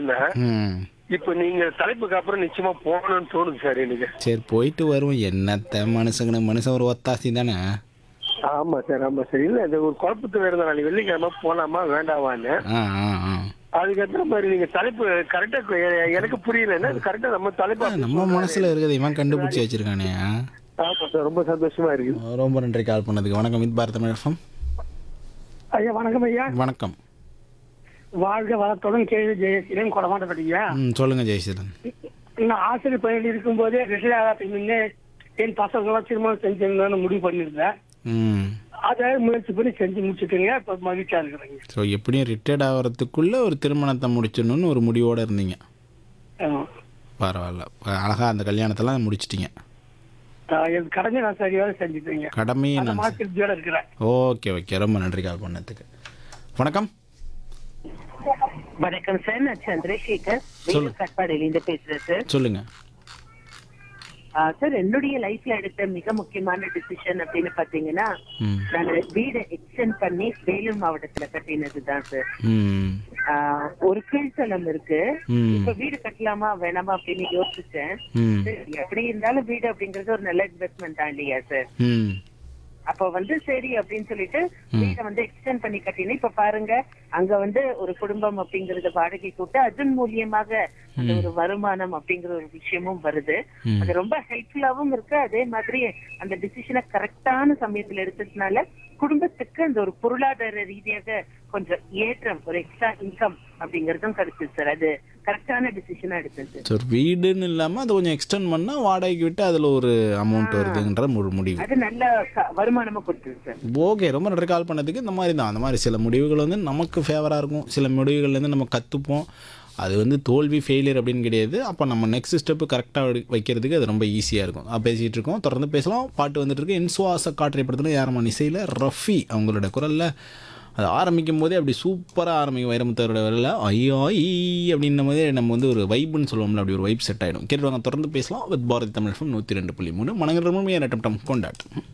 போயிருந்தேன் ம் இப்போ நீங்க தலைப்புக்கு அப்புறம் நிச்சயமா போகணும்னு தோணுது சார் எனக்கு சரி போயிட்டு வருவோம் என்னத்த மனுஷங்கன்னு மனுஷன் ஒரு ஒத்தாசி தானே ஆமா சார் ஆமா சார் இல்ல இந்த ஒரு குழப்பத்துல இருந்த நாளைக்கு வெள்ளிக்கிழமை போலாமா வேண்டாமான்னு ஆ ஆ ஆ அதுக்கேற்ற மாதிரி நீங்க தலைப்பு கரெக்டா எனக்கு புரியல என்ன கரெக்டா நம்ம தலைப்பு அப்படி நம்ம மனசுல இருக்கிறது இவன் கண்டுபிடிச்சி வச்சிருக்கானே ஆமா சார் ரொம்ப சந்தோஷமா இருக்கு ரொம்ப நன்றி கால் பண்ணதுக்கு வணக்கம் வித் பாரத் தமிழ் FM. ஐயா வணக்கம் ஐயா வணக்கம் வாழ்க வளத்துடன் கேள்வி ஜெயசீலன் கொடமாட்டப்பட்டீங்க ம் சொல்லுங்க ஜெயசீலன் நான் ஆசிரியர் பணியில் இருக்கும்போதே ரிட்டையர் ஆகிறதுக்கு முன்னே என் பசங்களாம் திருமணம் செஞ்சிருந்தேன்னு முடிவு பண்ணியிருந்தேன் ம் அதை முயற்சி பண்ணி செஞ்சு முடிச்சுட்டுங்க இப்போ மகிழ்ச்சியா இருக்கிறேங்க ஸோ எப்படியும் ரிட்டையர்ட் ஆகிறதுக்குள்ள ஒரு திருமணத்தை முடிச்சிடணும்னு ஒரு முடிவோட இருந்தீங்க ஆமா. பரவாயில்ல அழகா அந்த கல்யாணத்தெல்லாம் முடிச்சிட்டீங்க ஆஹ் என் கடமை நான் சரியாக செஞ்சுட்டேங்க கடமையை அந்த நான் மாத்திருத்தியோட இருக்கிறேன் ஓகே ஓகே ரொம்ப நன்றி கால் பண்ணதுக்கு வணக்கம் வணக்கம் சார் நான் சந்திரசேகர் சொல்லு. வேலூர் கட்பாடியில இருந்து பேசுறேன் சார் சொல்லுங்க ஆ, சார் என்னுடைய லைஃப்ல எடுத்த மிக முக்கியமான டிசிஷன் அப்படின்னு பாத்தீங்கன்னா ம் நான் வீடை எக்ஸ்டெண்ட் பண்ணி வேலூர் மாவட்டத்துல கட்டினது தான் சார் ம் ஆ, ஒரு கீழ்த்தளம் இருக்கு ம் இப்ப வீடு கட்டலாமா வேணாமா அப்படின்னு யோசிச்சேன் ம் சரி, எப்படி இருந்தாலும் வீடு அப்படிங்கறது ஒரு நல்ல இன்வெஸ்ட்மெண்ட் தான் இல்லையா சார் ம் அப்ப வந்து சரி அப்படின்னு சொல்லிட்டு வீடை வந்து எக்ஸ்டெண்ட் பண்ணி கட்டினேன் இப்ப பாருங்க அங்க வந்து ஒரு குடும்பம் அப்படிங்கறத வாடகை கூட்டு அதன் மூலியமாக அந்த ஒரு வருமானம் அப்படிங்கிற ஒரு விஷயமும் வருது ம். அது ரொம்ப ஹெல்ப்ஃபுல்லாவும் இருக்கு அதே மாதிரி அந்த டிசிஷனை கரெக்டான சமயத்துல எடுத்ததுனால குடும்பத்துக்கு அந்த ஒரு பொருளாதார ரீதியாக கொஞ்சம் ஏற்றம் ஒரு எக்ஸ்ட்ரா இன்கம் அப்படிங்கறதும் கிடைச்சது சார் அது கரெக்டான டிசிஷனா எடுத்தது ஸோ வீடுன்னு இல்லாமல் அதை கொஞ்சம் எக்ஸ்டெண்ட் பண்ணால் வாடகைக்கு விட்டு அதில் ஒரு அமௌண்ட் வருதுன்ற ஒரு முடிவு அது நல்ல க- வருமானமா கொடுத்தது சார் ஓகே ரொம்ப நன்றி கால் பண்ணதுக்கு இந்த மாதிரி தான் அந்த மாதிரி சில முடிவுகள் வந்து நமக்கு ஃபேவராக இருக்கும் சில முடிவுகள்லேருந்து நம்ம கற்றுப்போம் அது வந்து தோல்வி ஃபெயிலியர் அப்படின்னு கிடையாது அப்போ நம்ம நெக்ஸ்ட் ஸ்டெப்பு கரெக்டாக வைக்கிறதுக்கு அது ரொம்ப ஈஸியாக இருக்கும் அஹ் பேசிகிட்டு இருக்கோம் தொடர்ந்து பேசலாம் பாட்டு வந்துட்டு இருக்கு இன்சுவாச காற்றை படத்தில் யாரமான இசையில் ரஃபி அவங்களோட குரலில் அது ஆரம்பிக்கும் போதே அப்படி சூப்பராக ஆரம்பிக்கும் வைரமுத்தரோட வரல ஐயோ ஈ அப்படின்னும் போதே நம்ம வந்து ஒரு வைப்புன்னு சொல்லுவோம்ல அப்படி ஒரு வைப் செட் ஆகிடும் கேட்டுவாங்க தொடர்ந்து பேசலாம் வித் பாரதி தமிழ் நூற்றி ரெண்டு புள்ளி மூணு மனங்கிற முழுமையாக நட்டம் கொண்டாட்டம்